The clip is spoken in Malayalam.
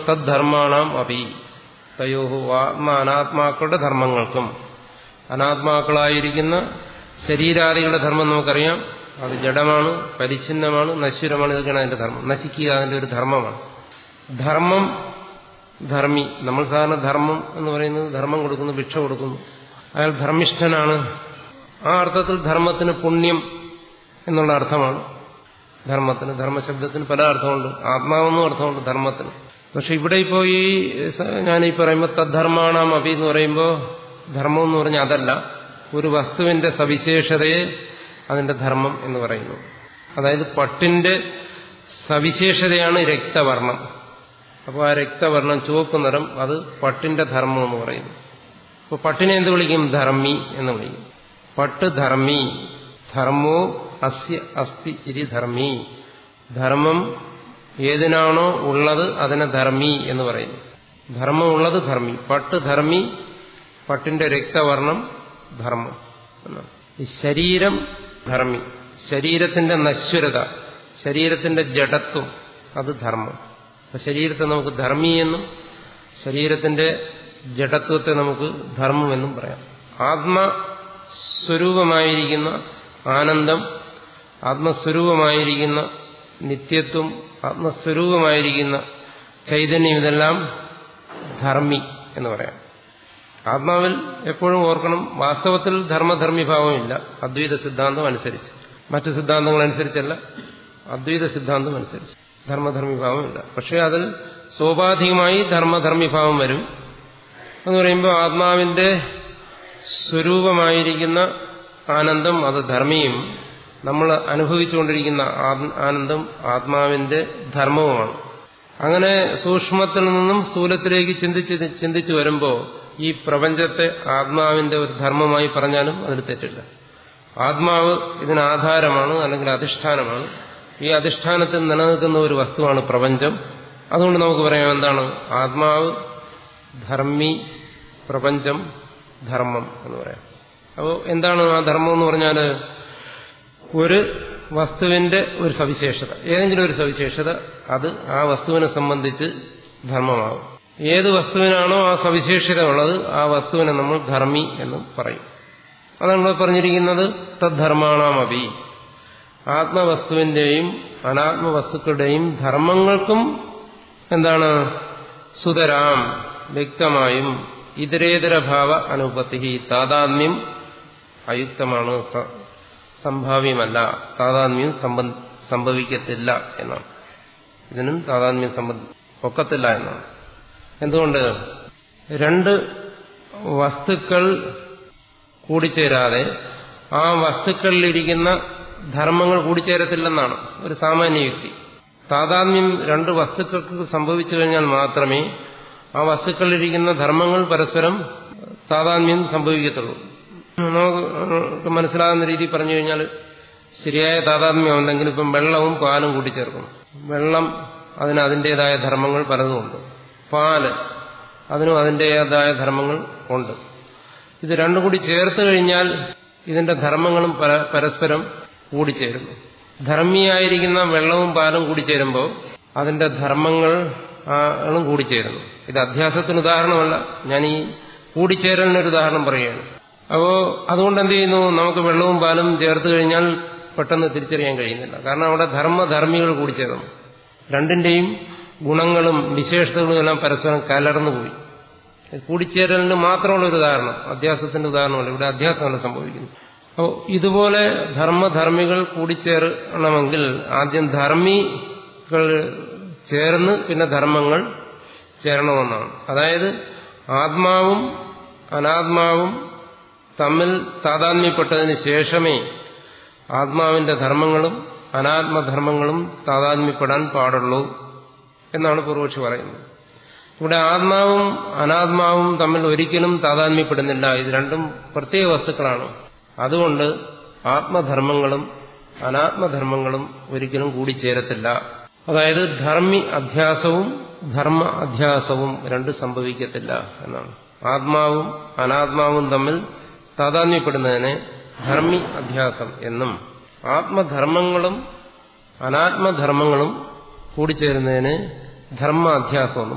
തദ്ധർമാണാം അപി തയോഹു ആത്മ അനാത്മാക്കളുടെ ധർമ്മങ്ങൾക്കും അനാത്മാക്കളായിരിക്കുന്ന ശരീരാദികളുടെ ധർമ്മം നമുക്കറിയാം അത് ജഡമാണ് പരിച്ഛിന്നമാണ് നശ്വരമാണ് ഇതൊക്കെയാണ് അതിന്റെ ധർമ്മം നശിക്കുക അതിന്റെ ഒരു ധർമ്മമാണ് ധർമ്മം ധർമ്മി നമ്മൾ സാധാരണ ധർമ്മം എന്ന് പറയുന്നത് ധർമ്മം കൊടുക്കുന്നു ഭിക്ഷ കൊടുക്കുന്നു അയാൾ ധർമ്മിഷ്ഠനാണ് ആ അർത്ഥത്തിൽ ധർമ്മത്തിന് പുണ്യം എന്നുള്ള അർത്ഥമാണ് ധർമ്മത്തിന് ധർമ്മശബ്ദത്തിന് പല അർത്ഥമുണ്ട് ആത്മാവെന്നും അർത്ഥമുണ്ട് ധർമ്മത്തിന് പക്ഷെ ഇവിടെ ഇപ്പോൾ ഈ ഞാനീ പറയുമ്പോൾ തദ്ധർമാണാം അഭി എന്ന് പറയുമ്പോൾ ധർമ്മം എന്ന് പറഞ്ഞാൽ അതല്ല ഒരു വസ്തുവിന്റെ സവിശേഷതയെ അതിന്റെ ധർമ്മം എന്ന് പറയുന്നു അതായത് പട്ടിന്റെ സവിശേഷതയാണ് രക്തവർണം അപ്പോൾ ആ രക്തവർണം ചുവപ്പ് നിറം അത് പട്ടിന്റെ ധർമ്മം എന്ന് പറയുന്നു അപ്പോൾ പട്ടിനെ എന്ത് വിളിക്കും ധർമ്മി എന്ന് വിളിക്കും പട്ട് ധർമ്മി ധർമ്മോ അസ്യ അസ്തി ഇരി ധർമ്മി ധർമ്മം ഏതിനാണോ ഉള്ളത് അതിനെ ധർമ്മി എന്ന് പറയുന്നു ധർമ്മം ഉള്ളത് ധർമ്മി പട്ട് ധർമ്മി പട്ടിന്റെ രക്തവർണം ധർമ്മം എന്നാണ് ഈ ശരീരം ധർമ്മി ശരീരത്തിന്റെ നശ്വരത ശരീരത്തിന്റെ ജഡത്വം അത് ധർമ്മം അപ്പൊ ശരീരത്തെ നമുക്ക് ധർമ്മി എന്നും ശരീരത്തിന്റെ ജഡത്വത്തെ നമുക്ക് ധർമ്മമെന്നും പറയാം ആത്മസ്വരൂപമായിരിക്കുന്ന ആനന്ദം ആത്മസ്വരൂപമായിരിക്കുന്ന നിത്യത്വം ആത്മസ്വരൂപമായിരിക്കുന്ന ചൈതന്യം ഇതെല്ലാം ധർമ്മി എന്ന് പറയാം ആത്മാവിൽ എപ്പോഴും ഓർക്കണം വാസ്തവത്തിൽ ധർമ്മധർമ്മി ഭാവമില്ല അദ്വൈത സിദ്ധാന്തം അനുസരിച്ച് മറ്റു സിദ്ധാന്തങ്ങൾ അനുസരിച്ചല്ല അദ്വൈത സിദ്ധാന്തം അനുസരിച്ച് ധർമ്മധർമ്മി ഭാവമില്ല പക്ഷേ അതിൽ സ്വാഭാവികമായി ധർമ്മധർമ്മി ഭാവം വരും എന്ന് പറയുമ്പോൾ ആത്മാവിന്റെ സ്വരൂപമായിരിക്കുന്ന ആനന്ദം അത് ധർമ്മിയും നമ്മൾ അനുഭവിച്ചുകൊണ്ടിരിക്കുന്ന ആനന്ദം ആത്മാവിന്റെ ധർമ്മവുമാണ് അങ്ങനെ സൂക്ഷ്മത്തിൽ നിന്നും സ്ഥൂലത്തിലേക്ക് ചിന്തിച്ച് ചിന്തിച്ചു വരുമ്പോൾ ഈ പ്രപഞ്ചത്തെ ആത്മാവിന്റെ ഒരു ധർമ്മമായി പറഞ്ഞാലും അതിൽ തെറ്റില്ല ആത്മാവ് ഇതിന് ആധാരമാണ് അല്ലെങ്കിൽ അധിഷ്ഠാനമാണ് ഈ അധിഷ്ഠാനത്തിൽ നിലനിൽക്കുന്ന ഒരു വസ്തുവാണ് പ്രപഞ്ചം അതുകൊണ്ട് നമുക്ക് പറയാം എന്താണ് ആത്മാവ് ധർമ്മി പ്രപഞ്ചം ധർമ്മം എന്ന് പറയാം അപ്പോൾ എന്താണ് ആ ധർമ്മം എന്ന് പറഞ്ഞാൽ ഒരു വസ്തുവിന്റെ ഒരു സവിശേഷത ഏതെങ്കിലും ഒരു സവിശേഷത അത് ആ വസ്തുവിനെ സംബന്ധിച്ച് ധർമ്മമാകും ഏത് വസ്തുവിനാണോ ആ സവിശേഷത ഉള്ളത് ആ വസ്തുവിനെ നമ്മൾ ധർമ്മി എന്ന് പറയും അതാണ് ഇവിടെ പറഞ്ഞിരിക്കുന്നത് തദ്ധർമാണാമപി ആത്മവസ്തുവിന്റെയും അനാത്മവസ്തുക്കളുടെയും ധർമ്മങ്ങൾക്കും എന്താണ് സുതരാം വ്യക്തമായും ഇതരേതരഭാവ അനുപത്തി താതാത്മ്യം അയുക്തമാണ് സംഭാവ്യമല്ല താതാത്മ്യം സംഭവിക്കത്തില്ല എന്നാണ് ഇതിനും താതാത്മ്യം ഒക്കത്തില്ല എന്നാണ് എന്തുകൊണ്ട് രണ്ട് വസ്തുക്കൾ കൂടിച്ചേരാതെ ആ വസ്തുക്കളിലിരിക്കുന്ന ധർമ്മങ്ങൾ കൂടിച്ചേരത്തില്ലെന്നാണ് ഒരു സാമാന്യ യുക്തി താതാത്മ്യം രണ്ട് വസ്തുക്കൾക്ക് സംഭവിച്ചു കഴിഞ്ഞാൽ മാത്രമേ ആ വസ്തുക്കളിലിരിക്കുന്ന ധർമ്മങ്ങൾ പരസ്പരം താതാത്മ്യം സംഭവിക്കത്തുള്ളൂ നമുക്ക് മനസ്സിലാകുന്ന രീതി പറഞ്ഞു കഴിഞ്ഞാൽ ശരിയായ താതാത്മ്യം ഉണ്ടെങ്കിൽ ഇപ്പം വെള്ളവും പാലും കൂട്ടിച്ചേർക്കുന്നു വെള്ളം അതിന് അതിൻ്റെതായ ധർമ്മങ്ങൾ പലതുമുണ്ട് പാല് അതിനും അതിൻ്റെതായ ധർമ്മങ്ങൾ ഉണ്ട് ഇത് രണ്ടും കൂടി ചേർത്ത് കഴിഞ്ഞാൽ ഇതിന്റെ ധർമ്മങ്ങളും പരസ്പരം കൂടിച്ചേരുന്നു ധർമ്മിയായിരിക്കുന്ന വെള്ളവും പാലും കൂടിച്ചേരുമ്പോൾ അതിന്റെ ധർമ്മങ്ങളും കൂടിച്ചേരുന്നു ഇത് അധ്യാസത്തിന് ഉദാഹരണമല്ല ഞാൻ ഈ കൂടിച്ചേരലിനൊരു ഉദാഹരണം പറയുകയാണ് അപ്പോ അതുകൊണ്ട് എന്ത് ചെയ്യുന്നു നമുക്ക് വെള്ളവും പാലും ചേർത്ത് കഴിഞ്ഞാൽ പെട്ടെന്ന് തിരിച്ചറിയാൻ കഴിയുന്നില്ല കാരണം അവിടെ ധർമ്മധർമ്മികൾ കൂടിച്ചേർന്നു രണ്ടിന്റെയും ഗുണങ്ങളും വിശേഷതകളും എല്ലാം പരസ്പരം കലർന്നു പോയി കൂടിച്ചേരലിന് മാത്രമുള്ള ഒരു ഉദാഹരണം അധ്യാസത്തിന്റെ ഉദാഹരണമല്ല ഇവിടെ അധ്യാസമല്ല സംഭവിക്കുന്നു അപ്പോൾ ഇതുപോലെ ധർമ്മധർമ്മികൾ കൂടിച്ചേരണമെങ്കിൽ ആദ്യം ധർമ്മികൾ ചേർന്ന് പിന്നെ ധർമ്മങ്ങൾ ചേരണമെന്നാണ് അതായത് ആത്മാവും അനാത്മാവും തമ്മിൽ താതാത്മ്യപ്പെട്ടതിന് ശേഷമേ ആത്മാവിന്റെ ധർമ്മങ്ങളും അനാത്മധർമ്മങ്ങളും താതാത്മ്യപ്പെടാൻ പാടുള്ളൂ എന്നാണ് പൂർവക്ഷി പറയുന്നത് ഇവിടെ ആത്മാവും അനാത്മാവും തമ്മിൽ ഒരിക്കലും താതാത്മ്യപ്പെടുന്നില്ല ഇത് രണ്ടും പ്രത്യേക വസ്തുക്കളാണ് അതുകൊണ്ട് ആത്മധർമ്മങ്ങളും അനാത്മധർമ്മങ്ങളും ഒരിക്കലും കൂടിച്ചേരത്തില്ല അതായത് ധർമ്മി അധ്യാസവും ധർമ്മ അധ്യാസവും രണ്ട് സംഭവിക്കത്തില്ല എന്നാണ് ആത്മാവും അനാത്മാവും തമ്മിൽ താതാത്മ്യപ്പെടുന്നതിനെ ധർമ്മി അധ്യാസം എന്നും ആത്മധർമ്മങ്ങളും അനാത്മധർമ്മങ്ങളും കൂടിച്ചേരുന്നതിന് ധർമ്മ അധ്യാസം എന്നും